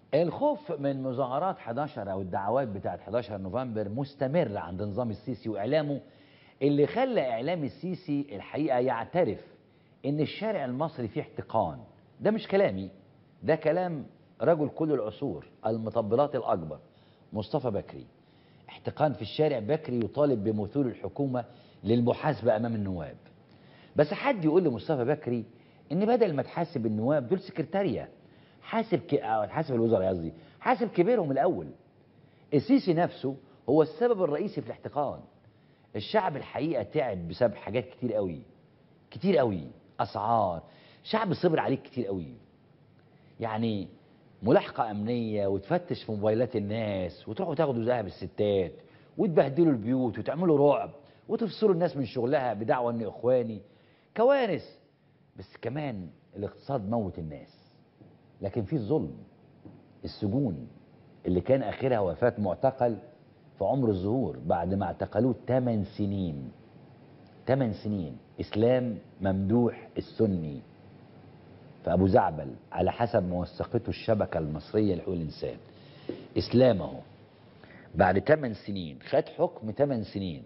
الخوف من مظاهرات 11 او الدعوات بتاعت 11 نوفمبر مستمر عند نظام السيسي واعلامه اللي خلى اعلام السيسي الحقيقه يعترف ان الشارع المصري فيه احتقان ده مش كلامي ده كلام رجل كل العصور المطبلات الاكبر مصطفى بكري احتقان في الشارع بكري يطالب بمثول الحكومه للمحاسبه امام النواب بس حد يقول لمصطفى بكري ان بدل ما تحاسب النواب دول سكرتاريه حاسب ك... أو حاسب الوزراء قصدي حاسب كبيرهم الاول السيسي نفسه هو السبب الرئيسي في الاحتقان الشعب الحقيقه تعب بسبب حاجات كتير قوي كتير قوي اسعار شعب صبر عليك كتير قوي يعني ملاحقه امنيه وتفتش في موبايلات الناس وتروحوا تاخدوا ذهب الستات وتبهدلوا البيوت وتعملوا رعب وتفصلوا الناس من شغلها بدعوى اني اخواني كوارث بس كمان الاقتصاد موت الناس لكن في الظلم السجون اللي كان اخرها وفاه معتقل في عمر الظهور بعد ما اعتقلوه 8 سنين 8 سنين اسلام ممدوح السني فابو زعبل على حسب ما وثقته الشبكه المصريه لحقوق الانسان اسلام اهو بعد 8 سنين خد حكم 8 سنين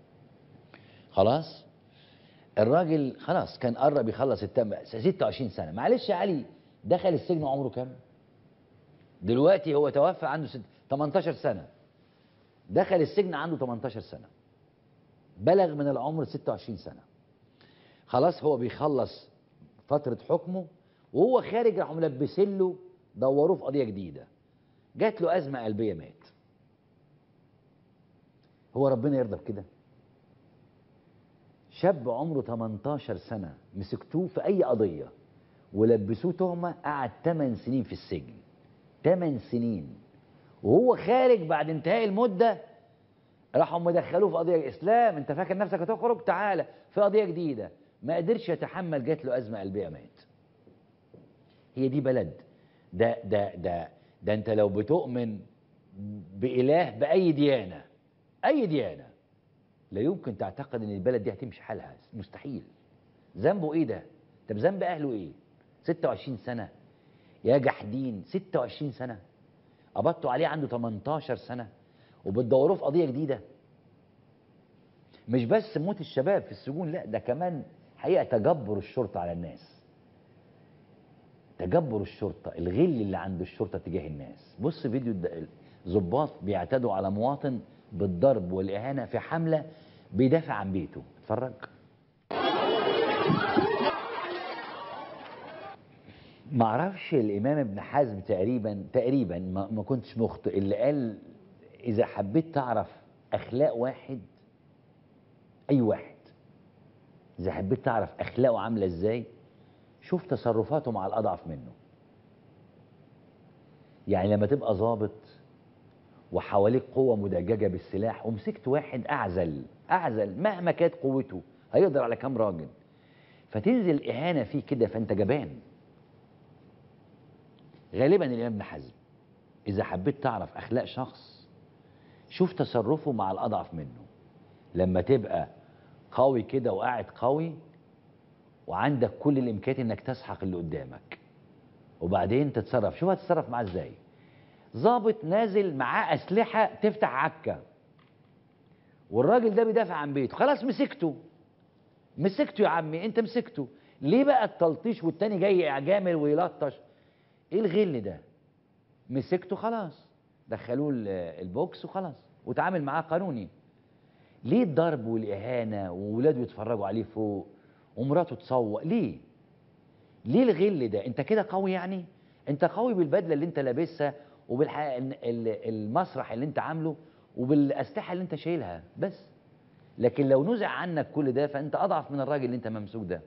خلاص الراجل خلاص كان قرب يخلص التم 26 سنه معلش يا علي دخل السجن عمره كام دلوقتي هو توفى عنده ست... 18 سنه دخل السجن عنده 18 سنه بلغ من العمر 26 سنه خلاص هو بيخلص فتره حكمه وهو خارج راحوا ملبسين له دوروه في قضيه جديده جات له ازمه قلبيه مات هو ربنا يرضى بكده شاب عمره 18 سنه مسكتوه في اي قضيه ولبسوه تهمه قعد 8 سنين في السجن 8 سنين وهو خارج بعد انتهاء المده راحوا مدخلوه في قضيه اسلام انت فاكر نفسك هتخرج تعالى في قضيه جديده ما قدرش يتحمل جات له ازمه قلبيه مات هي دي بلد ده ده ده ده انت لو بتؤمن باله باي ديانه اي ديانه لا يمكن تعتقد ان البلد دي هتمشي حالها مستحيل ذنبه ايه ده طب ذنب اهله ايه 26 سنه يا جحدين 26 سنه قبضتوا عليه عنده 18 سنه وبتدوروه في قضيه جديده مش بس موت الشباب في السجون لا ده كمان حقيقه تجبر الشرطه على الناس تجبر الشرطه الغل اللي عند الشرطه تجاه الناس بص فيديو ظباط بيعتدوا على مواطن بالضرب والاهانه في حمله بيدافع عن بيته اتفرج ما اعرفش الامام ابن حزم تقريبا تقريبا ما, ما كنتش مخطئ اللي قال اذا حبيت تعرف اخلاق واحد اي واحد اذا حبيت تعرف اخلاقه عامله ازاي شوف تصرفاته مع الاضعف منه يعني لما تبقى ظابط وحواليك قوة مدججة بالسلاح ومسكت واحد أعزل أعزل مهما كانت قوته هيقدر على كام راجل فتنزل إهانة فيه كده فأنت جبان غالبا الإمام ابن حزم إذا حبيت تعرف أخلاق شخص شوف تصرفه مع الأضعف منه لما تبقى قوي كده وقاعد قوي وعندك كل الإمكانيات إنك تسحق اللي قدامك وبعدين تتصرف شوف هتتصرف معاه إزاي ظابط نازل معاه أسلحة تفتح عكة والراجل ده بيدافع عن بيته خلاص مسكته مسكته يا عمي انت مسكته ليه بقى التلطيش والتاني جاي جامل ويلطش ايه الغل ده مسكته خلاص دخلوه البوكس وخلاص وتعامل معاه قانوني ليه الضرب والاهانه وولاده يتفرجوا عليه فوق ومراته تصوق ليه ليه الغل ده انت كده قوي يعني انت قوي بالبدله اللي انت لابسها وبالمسرح اللي انت عامله وبالاسلحه اللي انت شايلها بس لكن لو نزع عنك كل ده فانت اضعف من الراجل اللي انت ممسوك ده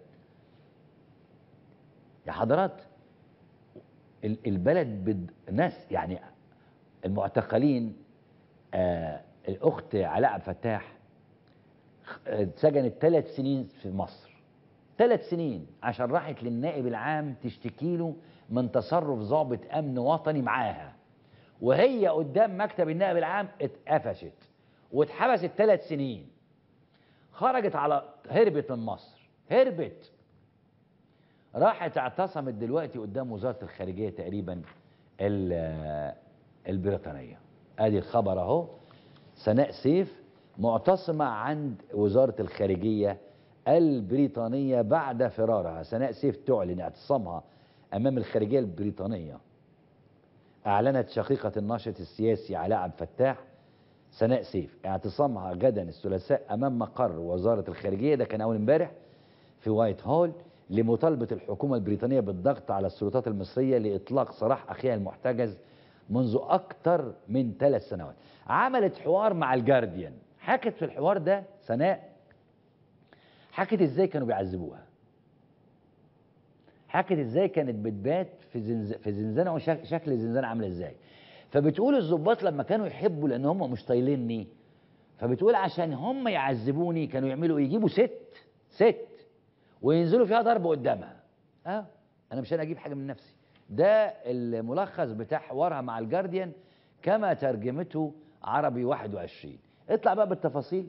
يا حضرات البلد بد... ناس يعني المعتقلين آه الاخت علاء عبد الفتاح اتسجنت ثلاث سنين في مصر ثلاث سنين عشان راحت للنائب العام تشتكي له من تصرف ضابط امن وطني معاها وهي قدام مكتب النائب العام اتقفشت واتحبست ثلاث سنين خرجت على هربت من مصر هربت راحت اعتصمت دلوقتي قدام وزاره الخارجيه تقريبا ال- البريطانية ادي الخبر اهو سناء سيف معتصمة عند وزارة الخارجية البريطانية بعد فرارها سناء سيف تعلن اعتصامها أمام الخارجية البريطانية أعلنت شقيقة الناشط السياسي علاء عبد الفتاح سناء سيف اعتصامها غدا الثلاثاء أمام مقر وزارة الخارجية ده كان أول امبارح في وايت هول لمطالبة الحكومة البريطانية بالضغط على السلطات المصرية لإطلاق سراح أخيها المحتجز منذ أكثر من ثلاث سنوات عملت حوار مع الجارديان حكت في الحوار ده سناء حكت ازاي كانوا بيعذبوها حكت ازاي كانت بتبات في زنز... في زنزانه وشكل شكل الزنزانه عامله ازاي فبتقول الضباط لما كانوا يحبوا لان هم مش طايليني فبتقول عشان هم يعذبوني كانوا يعملوا إيه؟ يجيبوا ست ست وينزلوا فيها ضرب قدامها اه انا مش انا اجيب حاجه من نفسي ده الملخص بتاع حوارها مع الجارديان كما ترجمته عربي 21 اطلع بقى بالتفاصيل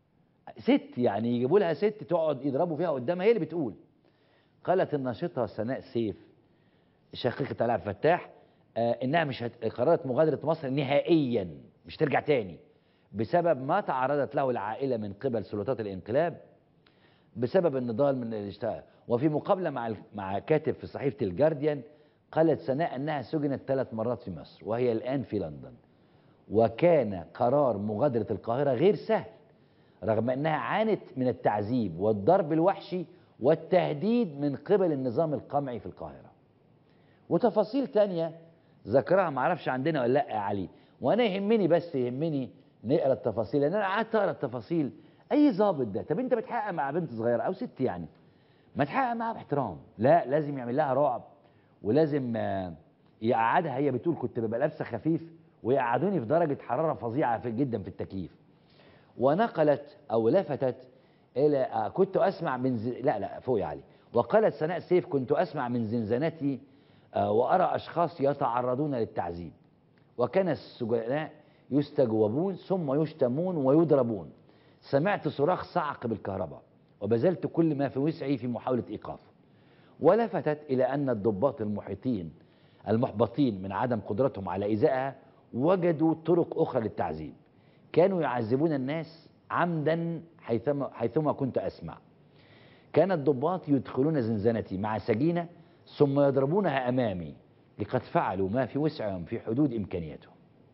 ست يعني يجيبوا لها ست تقعد يضربوا فيها قدامها هي اللي بتقول قالت الناشطه سناء سيف شقيقه علاء عبد الفتاح آه انها مش هت... قررت مغادره مصر نهائيا مش ترجع تاني بسبب ما تعرضت له العائله من قبل سلطات الانقلاب بسبب النضال من الاشتغال وفي مقابله مع ال- مع كاتب في صحيفه الجارديان قالت سناء انها سجنت ثلاث مرات في مصر وهي الان في لندن وكان قرار مغادره القاهره غير سهل رغم انها عانت من التعذيب والضرب الوحشي والتهديد من قبل النظام القمعي في القاهره وتفاصيل تانية ذكرها معرفش عندنا ولا لا يا علي وانا يهمني بس يهمني نقرا التفاصيل لان انا قعدت اقرا التفاصيل اي ظابط ده طب انت بتحقق مع بنت صغيره او ست يعني ما تحقق معاها باحترام لا لازم يعمل لها رعب ولازم آه، يقعدها هي بتقول كنت ببقى لابسه خفيف ويقعدوني في درجه حراره فظيعه في جدا في التكييف ونقلت او لفتت الى آه، كنت اسمع من ز... لا لا فوق يا علي وقالت سناء سيف كنت اسمع من زنزانتي آه، وارى اشخاص يتعرضون للتعذيب وكان السجناء يستجوبون ثم يشتمون ويضربون سمعت صراخ صعق بالكهرباء وبذلت كل ما في وسعي في محاولة إيقافه ولفتت إلى أن الضباط المحيطين المحبطين من عدم قدرتهم على إيذائها وجدوا طرق أخرى للتعذيب كانوا يعذبون الناس عمدا حيثما, حيثما كنت أسمع كان الضباط يدخلون زنزانتي مع سجينة ثم يضربونها أمامي لقد فعلوا ما في وسعهم في حدود إمكانياتهم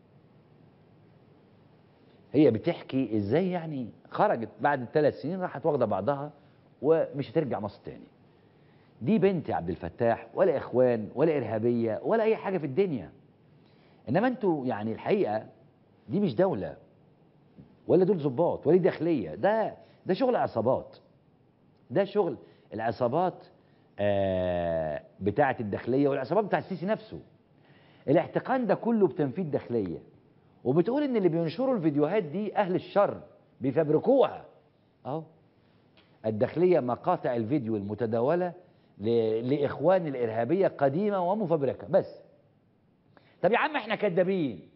هي بتحكي ازاي يعني خرجت بعد ثلاث سنين راحت واخده بعضها ومش هترجع مصر تاني دي بنت يا عبد الفتاح ولا اخوان ولا ارهابيه ولا اي حاجه في الدنيا انما انتوا يعني الحقيقه دي مش دوله ولا دول ظباط ولا دي داخليه ده ده شغل عصابات ده شغل العصابات آه بتاعه الداخليه والعصابات بتاع السيسي نفسه الاحتقان ده كله بتنفيذ داخليه وبتقول ان اللي بينشروا الفيديوهات دي اهل الشر بيفبركوها اهو الداخليه مقاطع الفيديو المتداوله ل- لاخوان الارهابيه قديمه ومفبركه بس طب يا عم احنا كدابين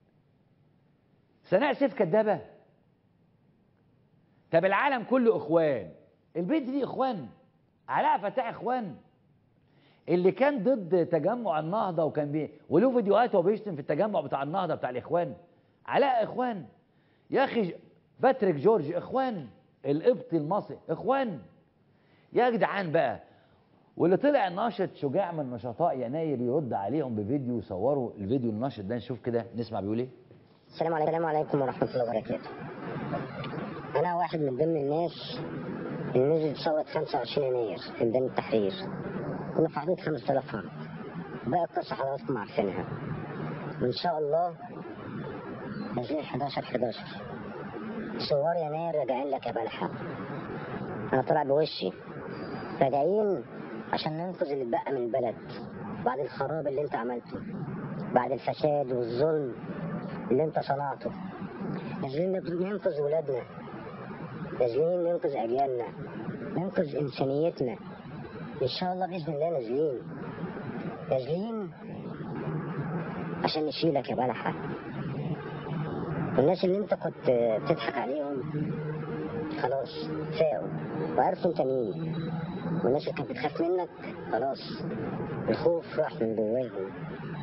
سناء سيف كدابه طب العالم كله اخوان البنت دي اخوان علاء فتاح اخوان اللي كان ضد تجمع النهضه وكان بي وله فيديوهات وهو بيشتم في التجمع بتاع النهضه بتاع الاخوان علاء اخوان يا اخي ج- باتريك جورج اخوان القبطي المصري اخوان يا جدعان بقى واللي طلع ناشط شجاع من نشطاء يناير يرد عليهم بفيديو صوروا الفيديو الناشط ده نشوف كده نسمع بيقول ايه السلام عليكم السلام عليكم ورحمة الله وبركاته. أنا واحد من ضمن الناس اللي نزلت ثورة 25 يناير في ميدان التحرير. كنا في حدود 5000 فرد. باقي القصة حضراتكم عارفينها. وإن شاء الله نازلين 11 11 ثوار يناير راجعين لك يا بلحة. أنا طالع بوشي. راجعين عشان ننقذ اللي اتبقى من البلد بعد الخراب اللي أنت عملته. بعد الفساد والظلم اللي انت صنعته نازلين ننقذ ولادنا نازلين ننقذ اجيالنا ننقذ انسانيتنا ان شاء الله باذن الله نازلين نازلين عشان نشيلك يا بلحة والناس اللي انت كنت بتضحك عليهم خلاص فاقوا وعرفوا انت مين والناس اللي كانت بتخاف منك خلاص الخوف راح من جواهم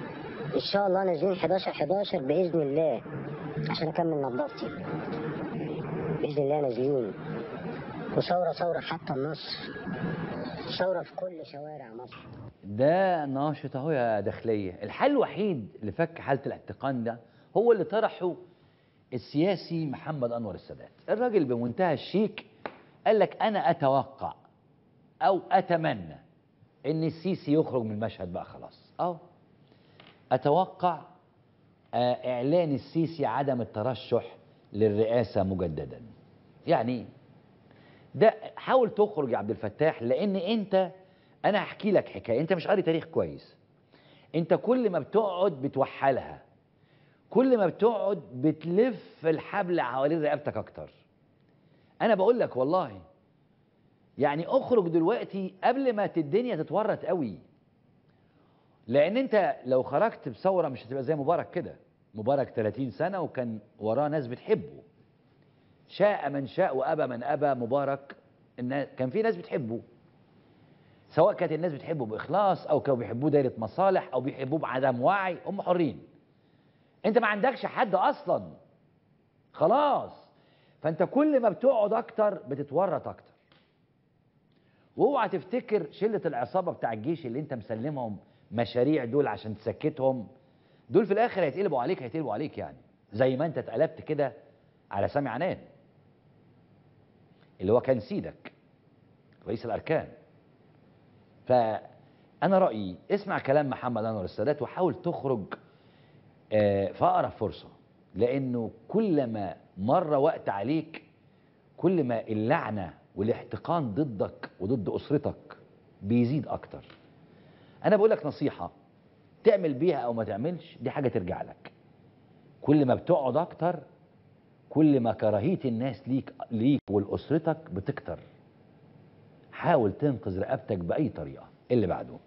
ان شاء الله نازلين 11 11 باذن الله عشان اكمل نظافتي باذن الله نازلين وثوره ثوره حتى النصر ثوره في كل شوارع مصر ده ناشط اهو يا داخليه الحل الوحيد لفك حاله الاحتقان ده هو اللي طرحه السياسي محمد انور السادات الراجل بمنتهى الشيك قال لك انا اتوقع او اتمنى ان السيسي يخرج من المشهد بقى خلاص اه اتوقع آه، اعلان السيسي عدم الترشح للرئاسه مجددا يعني ده حاول تخرج يا عبد الفتاح لان انت انا هحكي لك حكايه انت مش قاري تاريخ كويس انت كل ما بتقعد بتوحلها كل ما بتقعد بتلف الحبل حوالين رقبتك اكتر انا بقول لك والله يعني اخرج دلوقتي قبل ما الدنيا تتورط قوي لان انت لو خرجت بثوره مش هتبقى زي مبارك كده مبارك 30 سنه وكان وراه ناس بتحبه شاء من شاء وابى من ابى مبارك الناس كان في ناس بتحبه سواء كانت الناس بتحبه باخلاص او كانوا بيحبوه دايره مصالح او بيحبوه بعدم وعي هم حرين انت ما عندكش حد اصلا خلاص فانت كل ما بتقعد اكتر بتتورط اكتر واوعى تفتكر شله العصابه بتاع الجيش اللي انت مسلمهم مشاريع دول عشان تسكتهم دول في الاخر هيتقلبوا عليك هيتقلبوا عليك يعني زي ما انت اتقلبت كده على سامي عنان اللي هو كان سيدك رئيس الاركان فانا رايي اسمع كلام محمد انور السادات وحاول تخرج آه، في اقرب فرصه لانه كلما مر وقت عليك كل ما اللعنه والاحتقان ضدك وضد اسرتك بيزيد اكتر انا بقول لك نصيحه تعمل بيها او ما تعملش دي حاجه ترجع لك كل ما بتقعد اكتر كل ما كراهيه الناس ليك ليك ولاسرتك بتكتر حاول تنقذ رقبتك باي طريقه اللي بعده